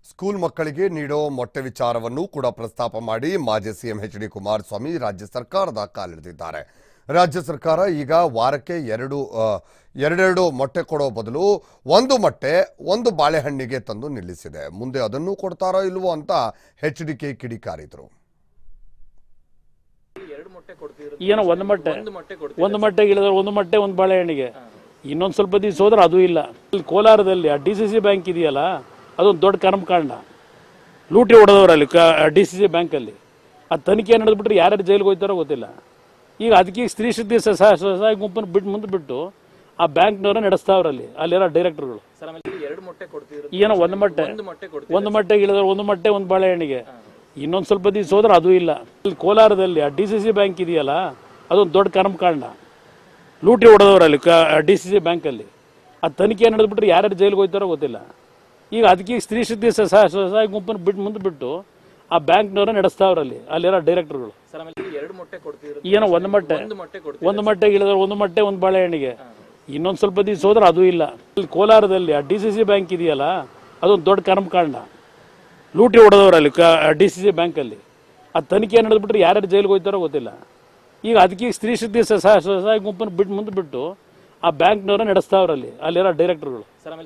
school ಮಕ್ಕಳಿಗೆ ನೀಡೋ ಮೊಟ್ಟೆ ವಿಚಾರವನ್ನು ಕೂಡ ಪ್ರಸ್ತಾಪ ಮಾಡಿ ಮಾಜಿ ಸಿಎಂ ಎಚ್ ಡಿ ಕುಮಾರಸ್ವಾಮಿ ರಾಜ್ಯ ಸರ್ಕಾರದ ಕಾಲಿಳಿದಿದ್ದಾರೆ ರಾಜ್ಯ ಸರ್ಕಾರ ಈಗ ವಾರಕ್ಕೆ ಎರಡು ಆ, ಎರಡೆರಡು ಮೊಟ್ಟೆ ಕೊಡೋ ಬದಲು ಒಂದು ಮೊಟ್ಟೆ ಒಂದು ಬಾಳೆಹಣ್ಣಿಗೆ ತಂದು ನಿಲ್ಲಿಸಿದೆ ಮುಂದೆ ಅದನ್ನು ಕೊಡ್ತಾರೋ ಇಲ್ವೋ ಅಂತ ಎಚ್ ಡಿ ಕೆ ಕಿಡಿಕಾರಿದ್ರು ಏನೋ ಒಂದು ಮೊಟ್ಟೆ ಒಂದು ಮೊಟ್ಟೆಗೆ ಇಳಿದ್ರೆ ಒಂದು ಮೊಟ್ಟೆ ಒಂದು ಬಾಳೆಹಣ್ಣಿಗೆ ಇನ್ನೊಂದು ಸ್ವಲ್ಪ ದಿವಸ ಹೋದ್ರೆ ಅದು ಇಲ್ಲ ಇಲ್ಲಿ ಕೋಲಾರದಲ್ಲಿ ಆ ಡಿ ಸಿ ಸಿ ಬ್ಯಾಂಕ್ ಇದೆಯಲ್ಲ ಅದೊಂದು ದೊಡ್ಡ ಕರ್ಮಕಾಂಡ ಲೂಟಿ ಹೊಡೆದವರಲ್ಲಿ ಡಿ ಸಿ ಸಿ ಬ್ಯಾಂಕಲ್ಲಿ ಆ ತನಿಖೆ ನಡೆದ್ಬಿಟ್ರೆ ಯಾರ್ಯಾರು ಜೈಲಿಗೆ ಹೋಗ್ತಾರೋ ಗೊತ್ತಿಲ್ಲ ಈಗ ಅದಕ್ಕೆ ಈಗ ಸ್ತ್ರೀ ಶಕ್ತಿ ಸಹ ಸಹಾಯ ಗುಂಪನ್ನು ಬಿಟ್ಟು ಮುಂದೆ ಬಿಟ್ಟು ಆ ಬ್ಯಾಂಕ್ನವ್ರ ನಡೆಸ್ತಾವ್ರಲ್ಲಿ ಅಲ್ಲಿರೋ ಡೈರೆಕ್ಟರ್ಗಳು ಸರ್ ಆಮೇಲೆ ಇಲ್ಲಿ ಎರಡು ಮೊಟ್ಟೆ ಕೊಡ್ತಿದ್ರು ಏನೋ ಒಂದು ಮೊಟ್ಟೆ ಒಂದು ಮೊಟ್ಟೆ ಕೊಡ್ತಿದ್ರು ಒಂದು ಮೊಟ್ಟೆಗೆ ಇಳಿದ್ರೆ ಒಂದು ಮೊಟ್ಟೆ ಒಂದು ಬಾಳೆಹಣ್ಣಿಗೆ ಇನ್ನೊಂದು ಸ್ವಲ್ಪ ದಿವಸ ಹೋದ್ರೆ ಅದು ಇಲ್ಲ ಇಲ್ಲಿ ಕೋಲಾರದಲ್ಲಿ ಆ ಡಿ ಸಿ ಸಿ ಬ್ಯಾಂಕ್ ಇದೆಯಲ್ಲ ಅದೊಂದು ದೊಡ್ಡ ಕರ್ಮಕಾಂಡ ಲೂಟಿ ಹೊಡೆದವರಲ್ಲಿ ಡಿ ಸಿ ಸಿ ಬ್ಯಾಂಕಲ್ಲಿ ಆ ತನಿಖೆ ನಡೆದ್ಬಿಟ್ರೆ ಯಾರ್ಯಾರು ಜೈಲಿಗೆ ಹೋಗ್ತಾರೋ ಗೊತ್ತಿಲ್ಲ ಈಗ ಅದಕ್ಕೆ ಈಗ ಸ್ತ್ರೀ ಶಕ್ತಿ ಸಹ ಸಹಾಯ ಗುಂಪನ್ನು ಬಿಟ್ಟು ಮುಂದೆ ಬಿಟ್ಟು ಆ ಬ್ಯಾಂಕ್ನವ್ರ ನಡೆಸ್ತಾವ್ರಲ್ಲಿ ಅಲ್ಲಿರೋ ಡೈರೆಕ್ಟರ್ಗಳು ಸರ್ ಆಮೇಲೆ ಇಲ್ಲಿ ಎರಡು ಮೊಟ್ಟೆ ಕೊಡ್ತಿದ್ರು ಏನೋ ಒಂದು ಮೊಟ್ಟೆ ಒಂದು ಮೊಟ್ಟೆ ಕೊಡ್ತಿದ್ರು ಒಂದು ಮೊಟ್ಟೆಗೆ ಇಳಿದ್ರೆ ಒಂದು ಮೊಟ್ಟೆ ಒಂದು ಬಾಳೆಹಣ್ಣಿಗೆ ಇನ್ನೊಂದು ಸ್ವಲ್ಪ ದಿವಸ ಹೋದ್ರೆ ಅದು ಇಲ್ಲ ಇಲ್ಲಿ ಕೋಲಾರದಲ್ಲಿ ಆ ಡಿ ಸಿ ಸಿ ಬ್ಯಾಂಕ್ ಇದೆಯಲ್ಲ ಅದೊಂದು ದೊಡ್ಡ ಕರ್ಮಕಾಂಡ ಲೂಟಿ ಹೊಡೆದವರಲ್ಲಿ ಡಿ ಸಿ ಸಿ ಬ್ಯಾಂಕಲ್ಲಿ ಆ ತನಿಖೆ ನಡೆದ್ಬಿಟ್ರೆ ಯಾರ್ಯಾರು ಜೈಲಿಗೆ ಹೋಗ್ತಾರೋ ಗೊತ್ತಿಲ್ಲ ಈಗ ಅದಕ್ಕೆ ಈಗ ಸ್ತ್ರೀ ಶಕ್ತಿ ಸಹ ಸಹಾಯ ಗುಂಪನ್ನು ಬಿಟ್ಟು ಮುಂದೆ ಬಿಟ್ಟು ಆ ಬ್ಯಾಂಕ್ನವ್ರ ನಡೆಸ್ತಾವ್ರಲ್ಲಿ ಅಲ್ಲಿರೋ ಡೈರೆಕ್ಟರ್ಗಳು ಸರ್ ಆಮೇಲೆ